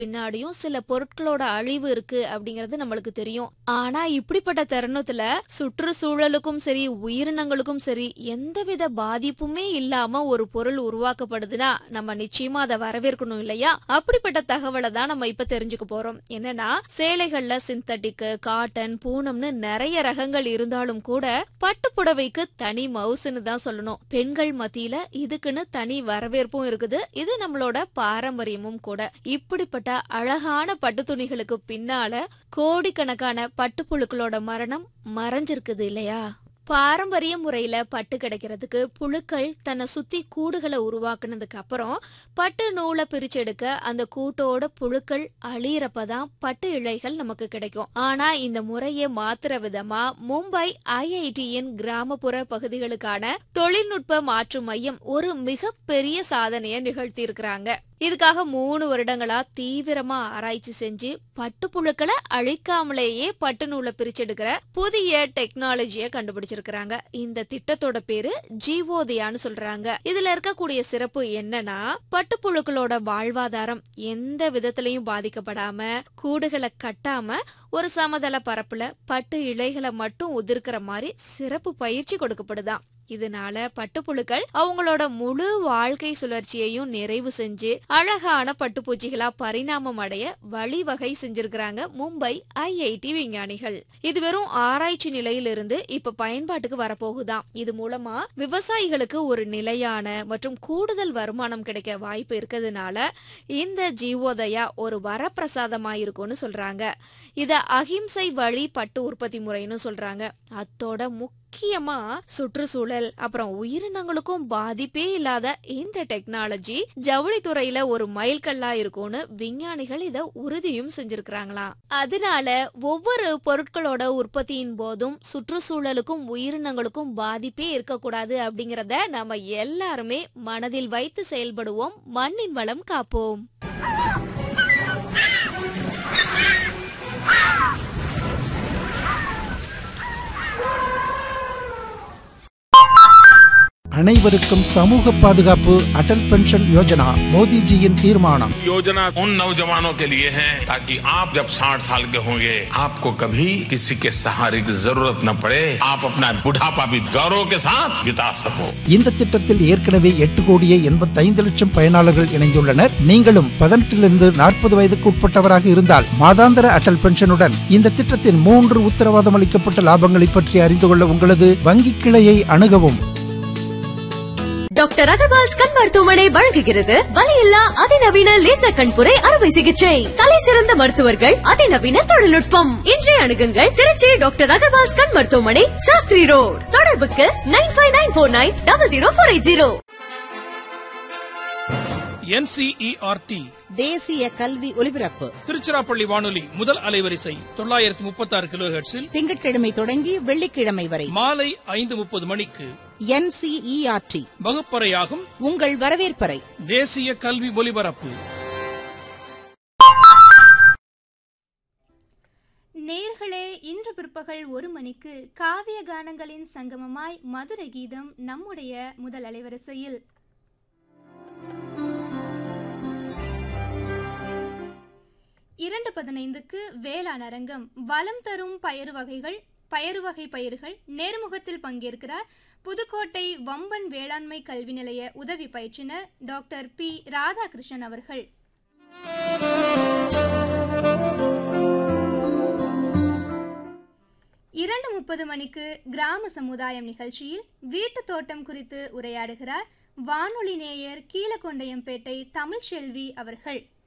பின்னாடியும் சில பொருட்களோட அழிவு இருக்கு அப்படிங்கறது நம்மளுக்கு தெரியும் ஆனா இப்படிப்பட்ட தருணத்துல சுற்றுச்சூழலுக்கும் சரி உயிரினங்களுக்கும் சரி எந்தவித பாதிப்புமே இல்லாம ஒரு பொருள் உருவாக்கப்படுதுன்னா நம்ம நிச்சயமா அதை வரவேற்கணும் இல்லையா அப்படிப்பட்ட தகவலை தான் நம்ம இப்ப தெரிஞ்சுக்க போறோம் என்னன்னா சேலைகள்ல சிந்தட்டிக் காட்டன் பூனம்னு நிறைய ரகங்கள் இருந்தாலும் கூட பட்டு புடவைக்கு தனி மவுசுன்னு தான் சொல்லணும் பெண்கள் மத்தியில இதுக்குன்னு தனி வரவேற்பும் இருக்குது இது நம்மளோட பாரம்பரியமும் கூட இப்படிப்பட்ட அழகான பட்டு துணிகளுக்கு பின்னால கோடிக்கணக்கான பட்டுப்புழுக்களோட மரணம் மறைஞ்சிருக்குது இல்லையா பாரம்பரிய முறையில பட்டு கிடைக்கிறதுக்கு புழுக்கள் தன்னை சுத்தி கூடுகளை உருவாக்குனதுக்கு அப்புறம் பட்டு நூலை பிரிச்செடுக்க அந்த கூட்டோட புழுக்கள் அழியிறப்பதான் பட்டு இழைகள் நமக்கு கிடைக்கும் ஆனா இந்த முறையை மாத்துற விதமா மும்பை ஐஐடியின் கிராமப்புற பகுதிகளுக்கான தொழில்நுட்ப மாற்று மையம் ஒரு மிகப்பெரிய சாதனையை நிகழ்த்தி இருக்கிறாங்க இதுக்காக மூணு வருடங்களா தீவிரமா ஆராய்ச்சி செஞ்சு பட்டுப்புழுக்களை அழிக்காமலேயே பட்டு நூலை பிரிச்செடுக்கிற புதிய டெக்னாலஜிய கண்டுபிடிச்சிருக்கிறாங்க இந்த திட்டத்தோட பேரு ஜீவோதயான்னு சொல்றாங்க இதுல இருக்கக்கூடிய சிறப்பு என்னன்னா பட்டுப்புழுக்களோட வாழ்வாதாரம் எந்த விதத்திலையும் பாதிக்கப்படாம கூடுகளை கட்டாம ஒரு சமதள பரப்புல பட்டு இலைகளை மட்டும் உதிர்க்கிற மாதிரி சிறப்பு பயிற்சி கொடுக்கப்படுதாம் இதனால பட்டுப்புழுக்கள் அவங்களோட முழு வாழ்க்கை சுழற்சியையும் நிறைவு செஞ்சு அழகான பட்டுப்பூச்சிகளா பரிணாமம் அடைய வழிவகை செஞ்சிருக்கிறாங்க மும்பை ஐஐடி விஞ்ஞானிகள் இது வெறும் ஆராய்ச்சி நிலையிலிருந்து இப்ப பயன்பாட்டுக்கு வரப்போகுதாம் இது மூலமா விவசாயிகளுக்கு ஒரு நிலையான மற்றும் கூடுதல் வருமானம் கிடைக்க வாய்ப்பு இருக்கிறதுனால இந்த ஜீவோதயா ஒரு வரப்பிரசாதமா இருக்கும்னு சொல்றாங்க இத அகிம்சை வழி பட்டு உற்பத்தி முறைன்னு சொல்றாங்க அத்தோட முக்கியமா சுற்றுச்சூழல் அப்புறம் உயிரினங்களுக்கும் பாதிப்பே இல்லாத இந்த டெக்னாலஜி ஜவுளித்துறையில ஒரு மைல்கல்லா இருக்கும்னு விஞ்ஞானிகள் இத உறுதியும் செஞ்சிருக்கிறாங்களாம் அதனால ஒவ்வொரு பொருட்களோட உற்பத்தியின் போதும் சுற்றுச்சூழலுக்கும் உயிரினங்களுக்கும் பாதிப்பே இருக்கக்கூடாது அப்படிங்கறத நாம எல்லாருமே மனதில் வைத்து செயல்படுவோம் மண்ணின் வளம் காப்போம் அனைவருக்கும் சமூக பாதுகாப்பு அடல் பென்ஷன் யோஜனா மோடிஜியின் தீர்மானம் योजना उन नौजवानों के लिए है ताकि आप जब 60 साल के होंगे आपको कभी किसी के सहारे की जरूरत न पड़े आप अपना बुढ़ापा भी गौरव के साथ बिता सको இந்த திட்டத்தில் ஏற்கனவே எட்டு கோடியே எண்பத்தைந்து லட்சம் பயனாளர்கள் இணைந்துள்ளனர் நீங்களும் பதினெட்டிலிருந்து நாற்பது வயதுக்கு உட்பட்டவராக இருந்தால் மாதாந்திர அடல் பென்ஷனுடன் இந்த திட்டத்தின் மூன்று உத்தரவாதம் அளிக்கப்பட்ட லாபங்களை பற்றி அறிந்து கொள்ள உங்களது வங்கி கிளையை அணுகவும் டாக்டர் அகர்வால்ஸ் கண் மருத்துவமனை வழங்குகிறது வலியில்லா அதிநவீன லேசர் கண்புரை அறுவை சிகிச்சை தலை சிறந்த மருத்துவர்கள் அதிநவீன தொழில்நுட்பம் இன்றைய அணுகுங்கள் திருச்சி டாக்டர் அகர்வால்ஸ் கண் மருத்துவமனை சாஸ்திரி ரோட் தொடர்புக்கு nine five nine four nine double zero four eight zero NCERT தேசிய கல்வி ஒலிபரப்பு திருச்சிராப்பள்ளி வானொலி முதல் அலைவரிசை தொள்ளாயிரத்தி முப்பத்தி ஆறு கிலோ திங்கட்கிழமை தொடங்கி வெள்ளிக்கிழமை வரை மாலை ஐந்து முப்பது மணிக்கு என்சிஇஆர்டி வகுப்பறையாகும் உங்கள் வரவேற்பறை தேசிய கல்வி ஒலிபரப்பு நேர்களே இன்று பிற்பகல் ஒரு மணிக்கு காவிய கானங்களின் சங்கமமாய் மதுரை கீதம் நம்முடைய முதல் அலைவரிசையில் இரண்டு பதினைந்துக்கு வேளாண் அரங்கம் வளம் தரும் பயறு வகைகள் பயறு வகை பயிர்கள் நேர்முகத்தில் பங்கேற்கிறார் புதுக்கோட்டை வம்பன் வேளாண்மை கல்வி நிலைய உதவி பயிற்றுனர் டாக்டர் பி ராதாகிருஷ்ணன் அவர்கள் இரண்டு முப்பது மணிக்கு கிராம சமுதாயம் நிகழ்ச்சியில் வீட்டு தோட்டம் குறித்து உரையாடுகிறார் வானொலி நேயர் கீழகொண்டையம்பேட்டை தமிழ்ச்செல்வி அவர்கள்